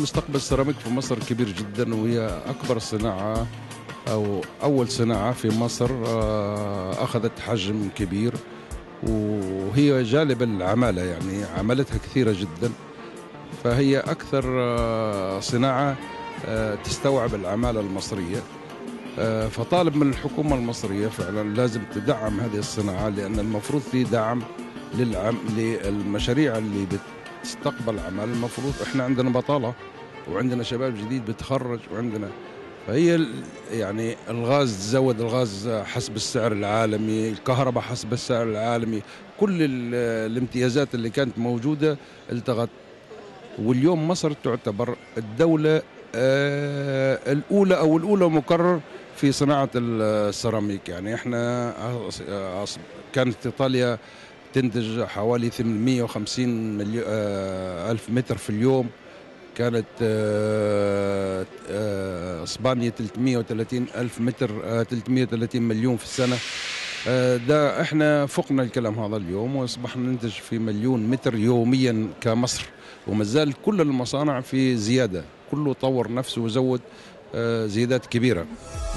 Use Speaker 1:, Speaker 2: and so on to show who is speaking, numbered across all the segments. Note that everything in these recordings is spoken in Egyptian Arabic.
Speaker 1: مستقبل السيراميك في مصر كبير جدا وهي اكبر صناعه او اول صناعه في مصر آه، اخذت حجم كبير وهي جالبه العماله يعني عملتها كثيره جدا فهي اكثر آه، صناعه آه، تستوعب العماله المصريه آه، فطالب من الحكومه المصريه فعلا لازم تدعم هذه الصناعه لان المفروض في دعم للعم للمشاريع اللي بتستقبل عمل المفروض احنا عندنا بطاله وعندنا شباب جديد بتخرج وعندنا فهي ال- يعني الغاز تزود الغاز حسب السعر العالمي الكهرباء حسب السعر العالمي كل ال- الامتيازات اللي كانت موجودة التغت واليوم مصر تعتبر الدولة آه، الأولى أو الأولى مكرر في صناعة السيراميك يعني احنا أص- أص- كانت إيطاليا تنتج حوالي 850 مليون ألف متر في اليوم كانت آه، آه، اسبانيا 330 الف متر آه، 330 مليون في السنه آه، ده احنا فقنا الكلام هذا اليوم واصبحنا ننتج في مليون متر يوميا كمصر وما زال كل المصانع في زياده كله طور نفسه وزود آه، زيادات كبيره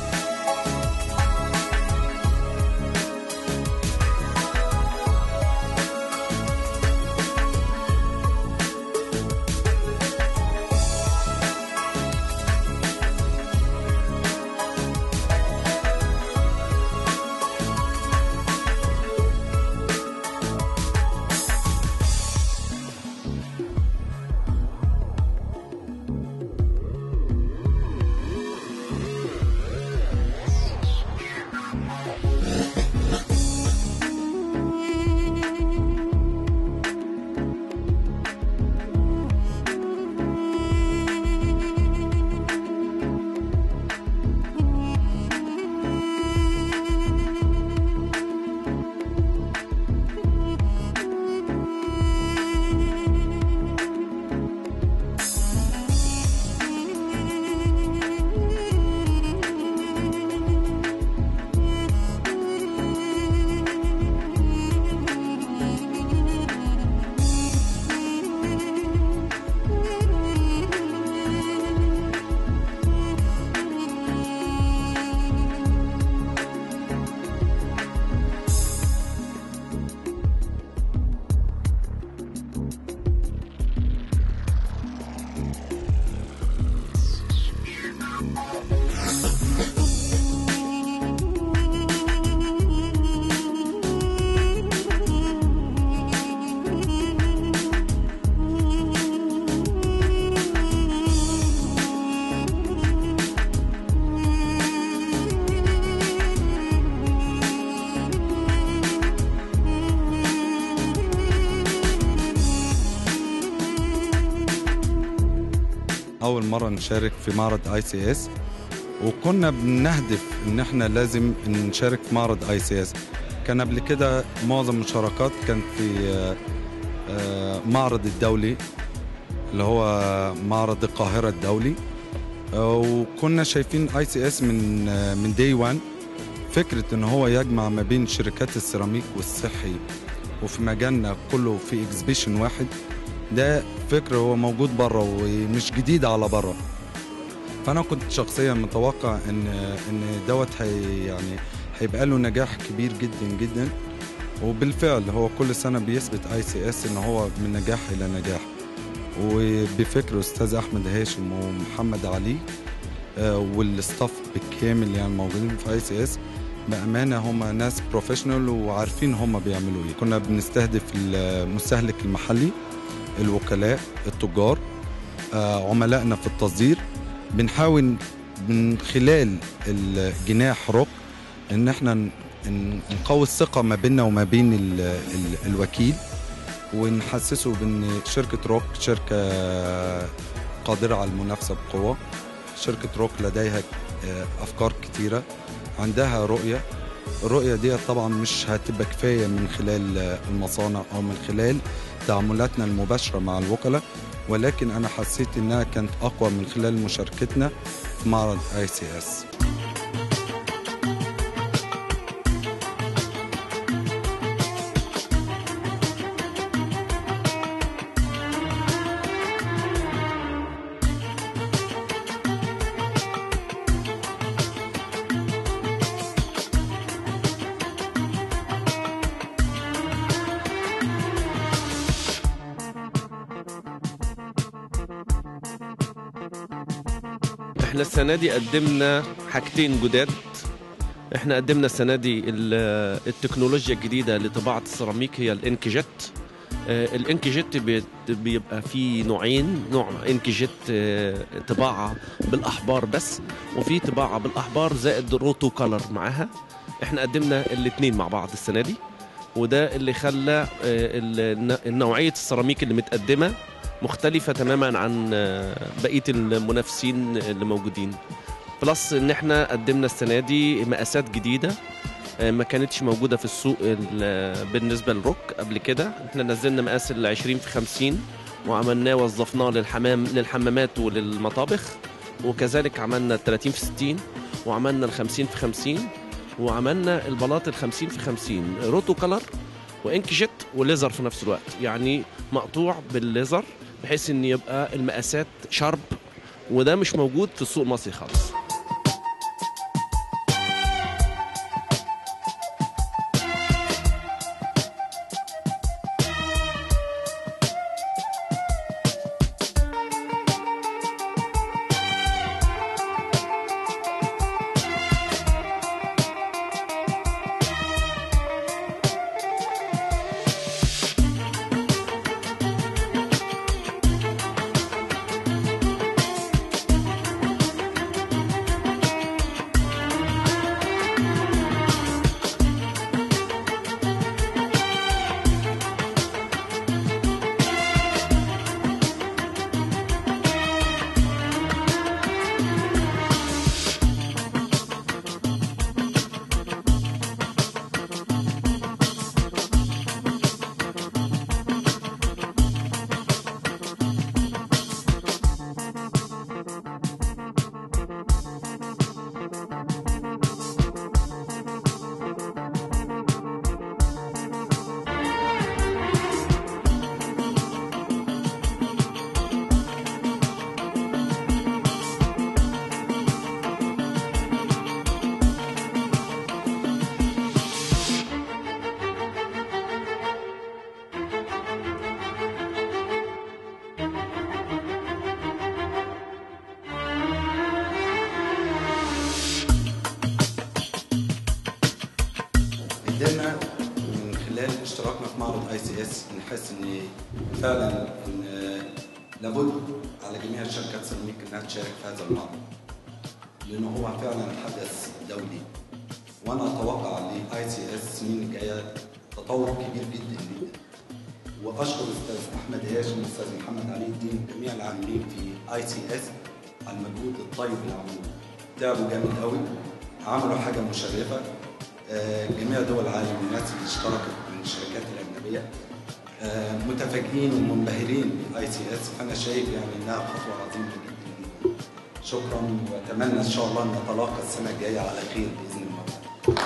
Speaker 2: اول مره نشارك في معرض اي سي اس وكنا بنهدف ان احنا لازم نشارك في معرض اي سي اس كان قبل كده معظم المشاركات كانت في آه، آه، معرض الدولي اللي هو معرض القاهره الدولي آه، وكنا شايفين اي سي اس من آه، من داي 1 فكره ان هو يجمع ما بين شركات السيراميك والصحي وفي مجالنا كله في اكزبيشن واحد ده فكر هو موجود بره ومش جديد على بره فانا كنت شخصيا متوقع ان ان دوت هي يعني هيبقى له نجاح كبير جدا جدا وبالفعل هو كل سنه بيثبت اي سي اس ان هو من نجاح الى نجاح وبفكر استاذ احمد هاشم ومحمد علي آه، والستاف بالكامل يعني موجودين في اي سي اس بامانه هم ناس بروفيشنال وعارفين هم بيعملوا ايه كنا بنستهدف المستهلك المحلي الوكلاء التجار آه، عملائنا في التصدير بنحاول من خلال الجناح روك ان احنا ن- ن- نقوي الثقه ما بيننا وما بين ال ال الوكيل ونحسسه بان شركه روك شركه قادره على المنافسه بقوه شركه روك لديها آه، افكار كتيره عندها رؤيه الرؤيه دي طبعا مش هتبقى كفايه من خلال آه، المصانع او من خلال تعاملاتنا المباشره مع الوكلاء ولكن انا حسيت انها كانت اقوى من خلال مشاركتنا في معرض اي سي اس
Speaker 3: احنا السنه دي قدمنا حاجتين جداد احنا قدمنا السنه دي ال- التكنولوجيا الجديده لطباعه السيراميك هي الانكجيت آه، الانكجيت بيت- بيبقى فيه نوعين نوع انكجيت آه، طباعه بالاحبار بس وفي طباعه بالاحبار زائد روتو كولر معاها احنا قدمنا الاثنين مع بعض السنه دي وده اللي خلى آه، ال- النوعيه السيراميك اللي متقدمه مختلفة تماما عن آه، بقية المنافسين اللي موجودين بلس ان احنا قدمنا السنة دي مقاسات جديدة آه، ما كانتش موجودة في السوق ال- بالنسبة للروك قبل كده احنا نزلنا مقاس ال 20 في 50 وعملناه وظفناه للحمام للحمامات وللمطابخ وكذلك عملنا ال 30 في 60 وعملنا ال 50 في 50 وعملنا البلاط ال 50 في 50 روتو كلر وانكجيت وليزر في نفس الوقت يعني مقطوع بالليزر بحيث ان يبقى المقاسات شارب وده مش موجود في السوق المصري خالص
Speaker 2: قدرنا من خلال اشتراكنا في معرض اي سي اس نحس ان فعلا ان لابد على جميع الشركات السيراميك انها تشارك في هذا المعرض لانه هو فعلا حدث دولي وانا اتوقع لاي سي اس السنين الجايه تطور كبير جدا جدا واشكر الاستاذ احمد هاشم والاستاذ محمد علي الدين وجميع العاملين في اي سي اس على المجهود الطيب اللي عملوه تعبوا جامد قوي عملوا حاجه مشرفه آه، جميع دول العالم الناس اللي اشتركت من الشركات الاجنبيه آه، متفاجئين ومنبهرين بالاي سي اس فانا شايف يعني انها خطوه عظيمه جدا جدا شكرا واتمنى ان شاء الله ان نتلاقى السنه الجايه على خير باذن الله